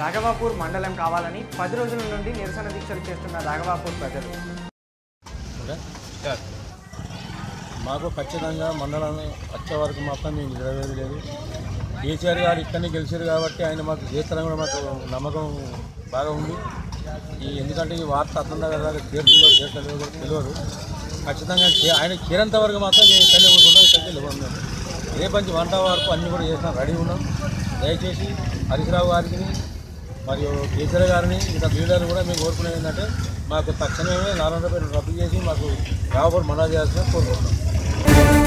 రాఘవాపూర్ మండలం కావాలని పది రోజుల నుండి నిరసన దీక్షలు చేస్తున్న రాఘవాపూర్ ప్రజలు మాకు ఖచ్చితంగా మండలం వచ్చే వరకు మాత్రం మేము నిలవేది లేదు కేసీఆర్ గారు ఇక్కడనే గెలిచారు కాబట్టి ఆయన మాకు చేస్తారని కూడా మాకు నమ్మకం బాగా ఉంది ఈ ఎందుకంటే ఈ వార్త అర్థం కదా చేరుతుందో చేస్తలేదో కూడా తెలియదు ఖచ్చితంగా చే- ఆయన చేరేంత వరకు మాత్రం మేము ఇక్కడనే కూర్చుంటాం ఇక్కడికి వెళ్ళిపోతున్నాం రేపంచి వంట వరకు అన్నీ కూడా చేస్తాం రెడీ ఉన్నాం దయచేసి హరీశ్రావు గారికి మరియు కేసీఆర్ గారిని ఇంకా లీడర్ కూడా మేము కోరుకునేది ఏంటంటే మాకు తక్షణమే నాలుగు రూపాయలు రద్దు చేసి మాకు రాబోరు మండలి చేయాల్సిన కోరుకుంటున్నాం